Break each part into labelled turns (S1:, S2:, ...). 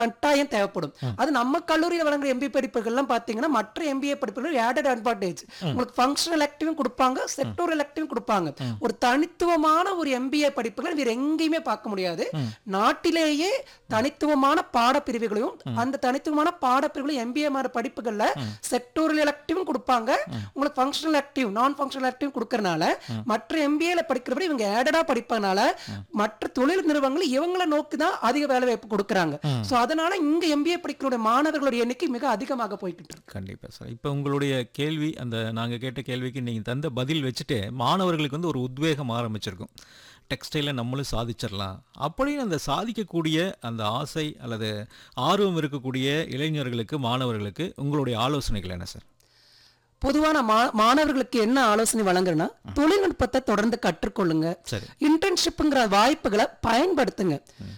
S1: கட்டாயம் தேவைப்படும் அது நம்ம கல்லூரியில் வழங்குற எம்பிஏ படிப்புகள்லாம் பார்த்தீங்கன்னா மற்ற எம்பிஏ படிப்புகள் ஆடட் அட்வான்டேஜ் உங்களுக்கு ஃபங்க்ஷனல் ஆக்டிவும் கொடுப்பாங்க செக்டோரல் ஆக்டிவும் கொடுப்பாங்க ஒரு தனித்துவமான ஒரு எம்பிஏ படிப்புகள் வேற எங்கேயுமே பார்க்க முடியாது நாட்டிலேயே தனித்துவமான பாடப்பிரிவுகளையும் அந்த தனித்துவமான பாடப்பிரிவுகளையும் எம்பிஏ மாதிரி படிப்புகள்ல செக்டோரல் ஆக்டிவும் கொடுப்பாங்க உங்களுக்கு ஃபங்க்ஷனல் ஆக்டிவ் நான் ஃபங்க்ஷனல் ஆக்டிவ் கொடுக்கறனால மற்ற எம்பிஏல படிக்கிறபடி இவங்க ஆடடா படிப்பதனால மற்ற தொழில் நிறுவனங்கள் இவங்கள நோக்கி தான் அதிக வேலை வாய்ப்பு கொடுக்கறாங்க சோ அதனால இங்க எம்பிஏ படிக்கிற மாணவர்களுடைய எண்ணிக்கை மிக அதிகமாக போய்கிட்டு இருக்கு
S2: கண்டிப்பா சார் இப்போ உங்களுடைய கேள்வி அந்த நாங்க கேட்ட கேள்விக்கு நீங்க தந்த பதில் வச்சுட்டு மாணவர்களுக்கு வந்து ஒரு உத்வேகம் ஆரம்பிச்சிருக்கும் டெக்ஸ்டைலை நம்மளும் சாதிச்சிடலாம் அப்படின்னு அந்த சாதிக்கக்கூடிய அந்த ஆசை அல்லது ஆர்வம் இருக்கக்கூடிய இளைஞர்களுக்கு மாணவர்களுக்கு உங்களுடைய ஆலோசனைகள் என்ன சார்
S1: பொதுவான மா- மாணவர்களுக்கு என்ன ஆலோசனை வழங்குறேன்னா தொழில்நுட்பத்தை தொடர்ந்து கற்றுக்கொள்ளுங்க
S2: சரி
S1: இன்டர்ன்ஷிப்புங்கிற வாய்ப்புகளை பயன்படுத்துங்க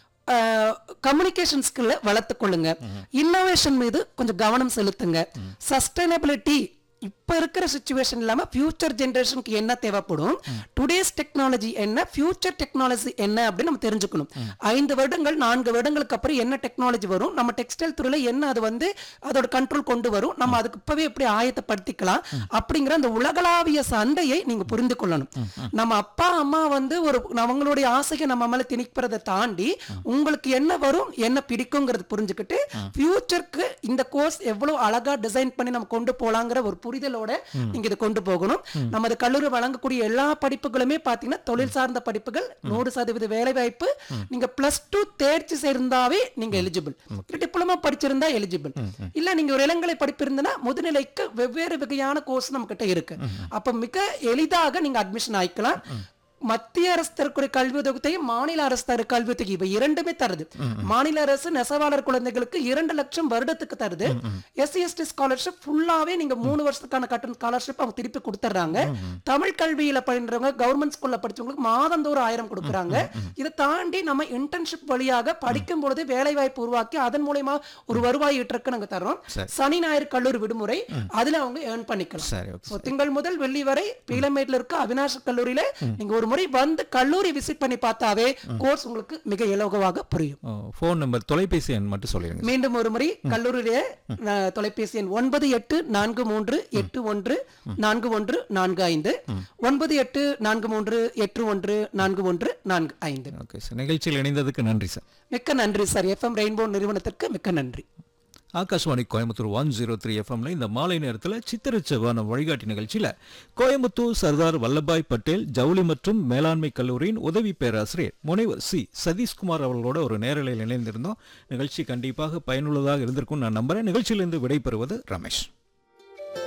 S1: கம்யூனிகேஷன் ஸ்கில்ல வளர்த்துக்கொள்ளுங்க இன்னோவேஷன் மீது கொஞ்சம் கவனம் செலுத்துங்க சஸ்டைனபிலிட்டி இப்ப இருக்கிற சுச்சுவேஷன் இல்லாம ஃபியூச்சர் ஜெனரேஷனுக்கு என்ன தேவைப்படும் டுடேஸ் டெக்னாலஜி என்ன ஃபியூச்சர் டெக்னாலஜி என்ன அப்படின்னு நம்ம தெரிஞ்சுக்கணும் ஐந்து வருடங்கள் நான்கு வருடங்களுக்கு அப்புறம் என்ன டெக்னாலஜி வரும் நம்ம டெக்ஸ்டைல் துறையில என்ன அது வந்து அதோட கண்ட்ரோல் கொண்டு வரும் நம்ம அதுக்கு இப்பவே எப்படி ஆயத்தப்படுத்திக்கலாம் அப்படிங்கிற அந்த உலகளாவிய சந்தையை நீங்க புரிந்து கொள்ளணும் நம்ம அப்பா அம்மா வந்து ஒரு அவங்களுடைய ஆசையை நம்ம மேல திணிக்கிறதை தாண்டி உங்களுக்கு என்ன வரும் என்ன பிடிக்குங்கிறது புரிஞ்சுக்கிட்டு ஃபியூச்சருக்கு இந்த கோர்ஸ் எவ்வளவு அழகா டிசைன் பண்ணி நம்ம கொண்டு போலாங்கிற ஒரு புரிதலோட நீங்க இதை கொண்டு போகணும் நமது கல்லூரி வழங்கக்கூடிய எல்லா படிப்புகளுமே பாத்தீங்கன்னா தொழில் சார்ந்த படிப்புகள் நூறு சதவீத வேலை வாய்ப்பு நீங்க பிளஸ் டூ தேர்ச்சி சேர்ந்தாவே நீங்க எலிஜிபிள் டிப்ளமா படிச்சிருந்தா எலிஜிபிள் இல்ல நீங்க ஒரு இளங்கலை படிப்பு இருந்தனா முதுநிலைக்கு வெவ்வேறு வகையான கோர்ஸ் நம்ம கிட்ட இருக்கு அப்ப மிக எளிதாக நீங்க அட்மிஷன் ஆயிக்கலாம் மத்திய அரசு தரக்கூடிய கல்வி உதவித்தையும் மாநில அரசு தர கல்வி உதவி இவை இரண்டுமே தருது மாநில அரசு நெசவாளர் குழந்தைகளுக்கு இரண்டு லட்சம் வருடத்துக்கு தருது எஸ்சி எஸ்டி ஸ்காலர்ஷிப் ஃபுல்லாவே நீங்க மூணு வருஷத்துக்கான கட்டண ஸ்காலர்ஷிப் அவங்க திருப்பி கொடுத்துட்றாங்க தமிழ் கல்வியில பயின்றவங்க கவர்மெண்ட் ஸ்கூல்ல படிச்சவங்களுக்கு மாதந்தோறும் ஆயிரம் கொடுக்குறாங்க இதை தாண்டி நம்ம இன்டர்ன்ஷிப் வழியாக படிக்கும் பொழுது வேலை வாய்ப்பு உருவாக்கி அதன் மூலயமா ஒரு வருவாய் ஈட்டுறதுக்கு நாங்க தர்றோம்
S2: சரி.
S1: சனி ஞாயிறு கல்லூரி விடுமுறை அதுல அவங்க ஏர்ன் பண்ணிக்கலாம்
S2: சரி ஓகே
S1: So, திங்கள் முதல் வெள்ளி வரை பீலமேட்ல இருக்க அவினாஷ் கல்லூரியில நீங்க ஒரு முறை வந்து கல்லூரி விசிட் பண்ணி பார்த்தாவே கோர்ஸ் உங்களுக்கு மிக இலகுவாக புரியும்
S2: ஃபோன் நம்பர் தொலைபேசி எண் மட்டும் சொல்லிடுங்க
S1: மீண்டும் ஒரு முறை கல்லூரியில அஹ், தொலைபேசி எண் ஒன்பது எட்டு நான்கு மூன்று எட்டு ஒன்று நான்கு ஒன்று நான்கு ஐந்து ஒன்பது எட்டு நான்கு மூன்று எட்டு ஒன்று நான்கு ஒன்று நான்கு ஐந்து
S2: ஓகே சார் நிகழ்ச்சியில் இணைந்ததுக்கு நன்றி சார்
S1: மிக்க நன்றி சார் எஃப்எம் ரெயின்போ நிறுவனத்திற்கு மிக்க நன்றி
S2: Akashvani Coimbatore one zero three எஃப்எம்ல இந்த மாலை நேரத்தில் சித்திரச்சவான வழிகாட்டி நிகழ்ச்சியில் கோயம்புத்தூர் சர்தார் வல்லபாய் பட்டேல் ஜவுளி மற்றும் மேலாண்மை கல்லூரியின் உதவி பேராசிரியர் முனைவர் சி சதீஷ்குமார் அவர்களோட ஒரு நேரலையில் இணைந்திருந்தோம் நிகழ்ச்சி கண்டிப்பாக பயனுள்ளதாக இருந்திருக்கும் நான் நம்புறேன் நிகழ்ச்சியிலிருந்து விடைபெறுவது ரமேஷ்